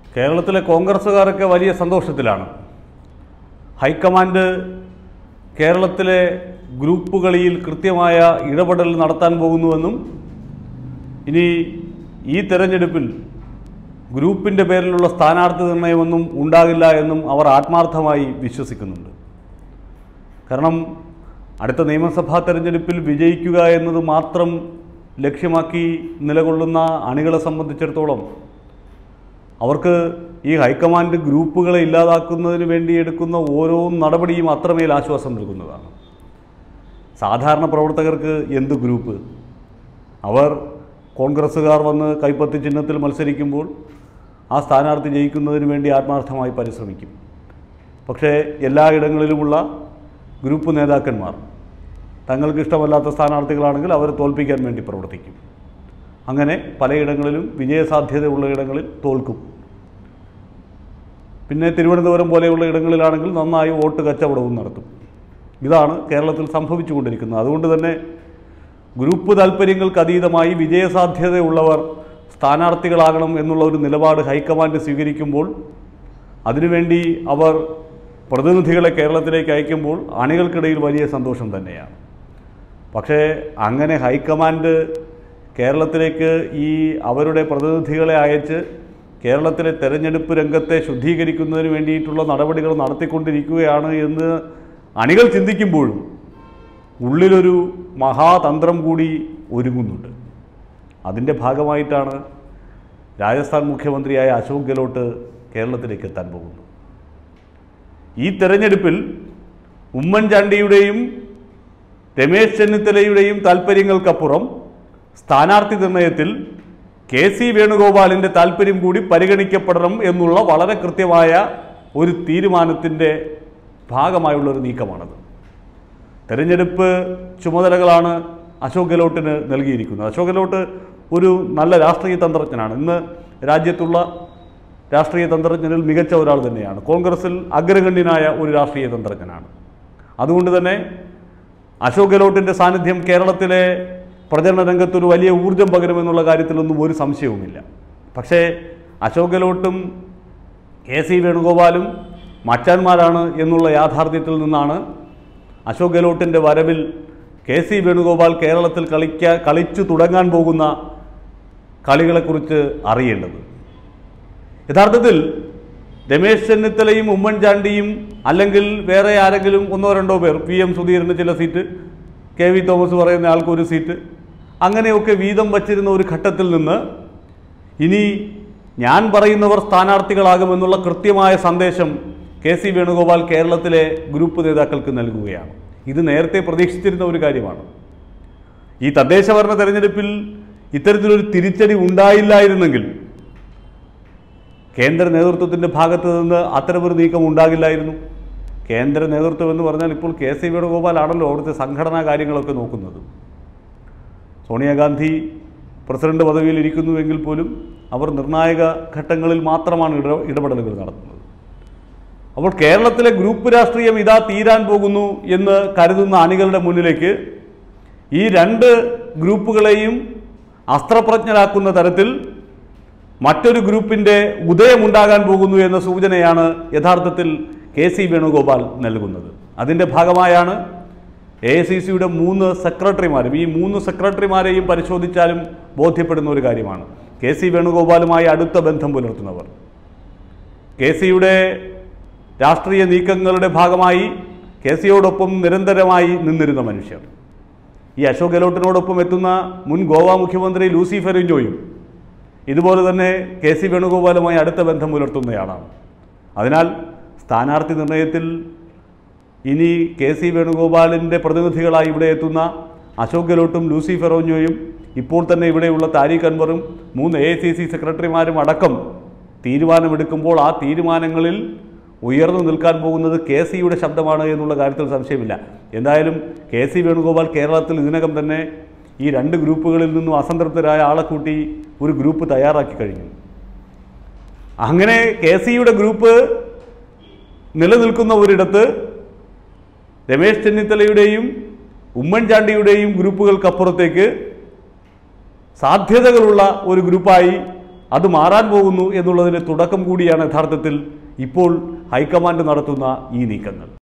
കേരളത്തിലെ കോൺഗ്രസ്സുകാരൊക്കെ വലിയ സന്തോഷത്തിലാണ് ഹൈക്കമാൻഡ് കേരളത്തിലെ ഗ്രൂപ്പ് കളിയിൽ കൃത്യമായ ഇടപെടൽ നടത്താൻ പോകുന്നുവെന്നും ഇനി ഈ തെരഞ്ഞെടുപ്പിൽ ഗ്രൂപ്പിൻ്റെ പേരിലുള്ള സ്ഥാനാർത്ഥി നിർണയമൊന്നും ഉണ്ടാകില്ല എന്നും അവർ ആത്മാർത്ഥമായി വിശ്വസിക്കുന്നുണ്ട് കാരണം അടുത്ത നിയമസഭാ തെരഞ്ഞെടുപ്പിൽ വിജയിക്കുക എന്നത് മാത്രം ലക്ഷ്യമാക്കി നിലകൊള്ളുന്ന അണികളെ സംബന്ധിച്ചിടത്തോളം അവർക്ക് ഈ ഹൈക്കമാൻഡ് ഗ്രൂപ്പുകളെ ഇല്ലാതാക്കുന്നതിന് വേണ്ടി എടുക്കുന്ന ഓരോ നടപടിയും അത്രമേൽ ആശ്വാസം നൽകുന്നതാണ് സാധാരണ പ്രവർത്തകർക്ക് എന്ത് ഗ്രൂപ്പ് അവർ കോൺഗ്രസ്സുകാർ വന്ന് കൈപ്പത്തി ചിഹ്നത്തിൽ മത്സരിക്കുമ്പോൾ ആ സ്ഥാനാർത്ഥി ജയിക്കുന്നതിന് വേണ്ടി ആത്മാർത്ഥമായി പരിശ്രമിക്കും പക്ഷേ എല്ലായിടങ്ങളിലുമുള്ള ഗ്രൂപ്പ് നേതാക്കന്മാർ തങ്ങൾക്ക് ഇഷ്ടമല്ലാത്ത സ്ഥാനാർത്ഥികളാണെങ്കിൽ അവരെ തോൽപ്പിക്കാൻ വേണ്ടി പ്രവർത്തിക്കും അങ്ങനെ പലയിടങ്ങളിലും വിജയസാധ്യതയുള്ള ഇടങ്ങളിൽ തോൽക്കും പിന്നെ തിരുവനന്തപുരം പോലെയുള്ള ഇടങ്ങളിലാണെങ്കിൽ നന്നായി വോട്ട് കച്ചവടവും നടത്തും ഇതാണ് കേരളത്തിൽ സംഭവിച്ചുകൊണ്ടിരിക്കുന്നത് അതുകൊണ്ട് തന്നെ ഗ്രൂപ്പ് താല്പര്യങ്ങൾക്ക് അതീതമായി വിജയസാധ്യതയുള്ളവർ സ്ഥാനാർത്ഥികളാകണം എന്നുള്ള ഒരു നിലപാട് ഹൈക്കമാൻഡ് സ്വീകരിക്കുമ്പോൾ അതിനുവേണ്ടി അവർ പ്രതിനിധികളെ കേരളത്തിലേക്ക് അയക്കുമ്പോൾ അണികൾക്കിടയിൽ വലിയ സന്തോഷം തന്നെയാണ് പക്ഷേ അങ്ങനെ ഹൈക്കമാൻഡ് കേരളത്തിലേക്ക് ഈ അവരുടെ പ്രതിനിധികളെ അയച്ച് കേരളത്തിലെ തെരഞ്ഞെടുപ്പ് രംഗത്തെ ശുദ്ധീകരിക്കുന്നതിന് വേണ്ടിയിട്ടുള്ള നടപടികൾ നടത്തിക്കൊണ്ടിരിക്കുകയാണ് എന്ന് അണികൾ ചിന്തിക്കുമ്പോഴും ഉള്ളിലൊരു മഹാതന്ത്രം കൂടി ഒരുങ്ങുന്നുണ്ട് അതിൻ്റെ ഭാഗമായിട്ടാണ് രാജസ്ഥാൻ മുഖ്യമന്ത്രിയായ അശോക് ഗെഹ്ലോട്ട് കേരളത്തിലേക്ക് എത്താൻ പോകുന്നത് ഈ തെരഞ്ഞെടുപ്പിൽ ഉമ്മൻചാണ്ടിയുടെയും രമേശ് ചെന്നിത്തലയുടെയും താൽപ്പര്യങ്ങൾക്കപ്പുറം സ്ഥാനാർത്ഥി നിർണയത്തിൽ കെ സി വേണുഗോപാലിൻ്റെ താല്പര്യം കൂടി പരിഗണിക്കപ്പെടണം എന്നുള്ള വളരെ കൃത്യമായ ഒരു തീരുമാനത്തിൻ്റെ ഭാഗമായുള്ള ഒരു നീക്കമാണത് തെരഞ്ഞെടുപ്പ് ചുമതലകളാണ് അശോക് ഗെഹ്ലോട്ടിന് നൽകിയിരിക്കുന്നത് അശോക് ഗെഹ്ലോട്ട് ഒരു നല്ല രാഷ്ട്രീയ തന്ത്രജ്ഞനാണ് ഇന്ന് രാജ്യത്തുള്ള രാഷ്ട്രീയ തന്ത്രജ്ഞനിൽ മികച്ച ഒരാൾ തന്നെയാണ് കോൺഗ്രസിൽ അഗ്രഗണ്യനായ ഒരു രാഷ്ട്രീയ തന്ത്രജ്ഞനാണ് അതുകൊണ്ട് തന്നെ അശോക് ഗെഹ്ലോട്ടിൻ്റെ സാന്നിധ്യം കേരളത്തിലെ പ്രചരണ രംഗത്ത് ഒരു വലിയ ഊർജം പകരുമെന്നുള്ള കാര്യത്തിലൊന്നും ഒരു സംശയവുമില്ല പക്ഷേ അശോക് ഗെഹ്ലോട്ടും കെ സി വേണുഗോപാലും മച്ചാന്മാരാണ് എന്നുള്ള യാഥാർത്ഥ്യത്തിൽ നിന്നാണ് അശോക് ഗെഹ്ലോട്ടിൻ്റെ വരവിൽ കെ സി വേണുഗോപാൽ കേരളത്തിൽ കളിക്ക കളിച്ചു തുടങ്ങാൻ പോകുന്ന കളികളെക്കുറിച്ച് അറിയേണ്ടത് യഥാർത്ഥത്തിൽ രമേശ് ചെന്നിത്തലയും ഉമ്മൻചാണ്ടിയും അല്ലെങ്കിൽ വേറെ ആരെങ്കിലും ഒന്നോ രണ്ടോ പേർ പി എം സുധീരന് ചില സീറ്റ് കെ വി തോമസ് പറയുന്ന ആൾക്കൊരു സീറ്റ് അങ്ങനെയൊക്കെ വീതം വച്ചിരുന്ന ഒരു ഘട്ടത്തിൽ നിന്ന് ഇനി ഞാൻ പറയുന്നവർ സ്ഥാനാർത്ഥികളാകുമെന്നുള്ള കൃത്യമായ സന്ദേശം കെ സി വേണുഗോപാൽ കേരളത്തിലെ ഗ്രൂപ്പ് നേതാക്കൾക്ക് നൽകുകയാണ് ഇത് നേരത്തെ പ്രതീക്ഷിച്ചിരുന്ന ഒരു കാര്യമാണ് ഈ തദ്ദേശഭരണ തെരഞ്ഞെടുപ്പിൽ ഇത്തരത്തിലൊരു തിരിച്ചടി ഉണ്ടായില്ലായിരുന്നെങ്കിൽ കേന്ദ്ര നേതൃത്വത്തിൻ്റെ ഭാഗത്ത് നിന്ന് അത്തരമൊരു നീക്കം ഉണ്ടാകില്ലായിരുന്നു കേന്ദ്ര നേതൃത്വം എന്ന് പറഞ്ഞാൽ ഇപ്പോൾ കെ സി വേണുഗോപാലാണല്ലോ അവിടുത്തെ സംഘടനാ കാര്യങ്ങളൊക്കെ നോക്കുന്നത് സോണിയാഗാന്ധി പ്രസിഡന്റ് പദവിയിൽ ഇരിക്കുന്നുവെങ്കിൽ പോലും അവർ നിർണായക ഘട്ടങ്ങളിൽ മാത്രമാണ് ഇട ഇടപെടലുകൾ നടത്തുന്നത് അപ്പോൾ കേരളത്തിലെ ഗ്രൂപ്പ് രാഷ്ട്രീയം ഇതാ തീരാൻ പോകുന്നു എന്ന് കരുതുന്ന അണികളുടെ മുന്നിലേക്ക് ഈ രണ്ട് ഗ്രൂപ്പുകളെയും അസ്ത്രപ്രജ്ഞരാക്കുന്ന തരത്തിൽ മറ്റൊരു ഗ്രൂപ്പിൻ്റെ ഉദയമുണ്ടാകാൻ പോകുന്നു എന്ന സൂചനയാണ് യഥാർത്ഥത്തിൽ കെ സി വേണുഗോപാൽ നൽകുന്നത് അതിൻ്റെ ഭാഗമായാണ് എ ഐ സി സിയുടെ മൂന്ന് സെക്രട്ടറിമാരും ഈ മൂന്ന് സെക്രട്ടറിമാരെയും പരിശോധിച്ചാലും ബോധ്യപ്പെടുന്ന ഒരു കാര്യമാണ് കെ സി വേണുഗോപാലുമായി അടുത്ത ബന്ധം പുലർത്തുന്നവർ കെ സിയുടെ രാഷ്ട്രീയ നീക്കങ്ങളുടെ ഭാഗമായി കെ സിയോടൊപ്പം നിരന്തരമായി നിന്നിരുന്ന മനുഷ്യർ ഈ അശോക് ഗെഹ്ലോട്ടിനോടൊപ്പം എത്തുന്ന മുൻ ഗോവ മുഖ്യമന്ത്രി ലൂസി ഫെറിഞ്ചോയും ഇതുപോലെ തന്നെ കെ സി വേണുഗോപാലുമായി അടുത്ത ബന്ധം പുലർത്തുന്നയാളാണ് അതിനാൽ സ്ഥാനാർത്ഥി നിർണയത്തിൽ ഇനി കെ സി വേണുഗോപാലിൻ്റെ പ്രതിനിധികളായി ഇവിടെ എത്തുന്ന അശോക് ഗെഹ്ലോട്ടും ലൂസി ഫെറോഞ്ഞോയും ഇപ്പോൾ തന്നെ ഇവിടെയുള്ള താരിഖ് അൻവറും മൂന്ന് എ സി സി സെക്രട്ടറിമാരും അടക്കം തീരുമാനമെടുക്കുമ്പോൾ ആ തീരുമാനങ്ങളിൽ ഉയർന്നു നിൽക്കാൻ പോകുന്നത് കെ സിയുടെ ശബ്ദമാണ് എന്നുള്ള കാര്യത്തിൽ സംശയമില്ല എന്തായാലും കെ സി വേണുഗോപാൽ കേരളത്തിൽ ഇതിനകം തന്നെ ഈ രണ്ട് ഗ്രൂപ്പുകളിൽ നിന്നും അസംതൃപ്തരായ ആളെ കൂട്ടി ഒരു ഗ്രൂപ്പ് തയ്യാറാക്കി കഴിഞ്ഞു അങ്ങനെ കെ സിയുടെ ഗ്രൂപ്പ് നിലനിൽക്കുന്ന ഒരിടത്ത് രമേശ് ചെന്നിത്തലയുടെയും ഉമ്മൻചാണ്ടിയുടെയും ഗ്രൂപ്പുകൾക്കപ്പുറത്തേക്ക് സാധ്യതകളുള്ള ഒരു ഗ്രൂപ്പായി അത് മാറാൻ പോകുന്നു എന്നുള്ളതിന് തുടക്കം കൂടിയാണ് യഥാർത്ഥത്തിൽ ഇപ്പോൾ ഹൈക്കമാൻഡ് നടത്തുന്ന ഈ നീക്കങ്ങൾ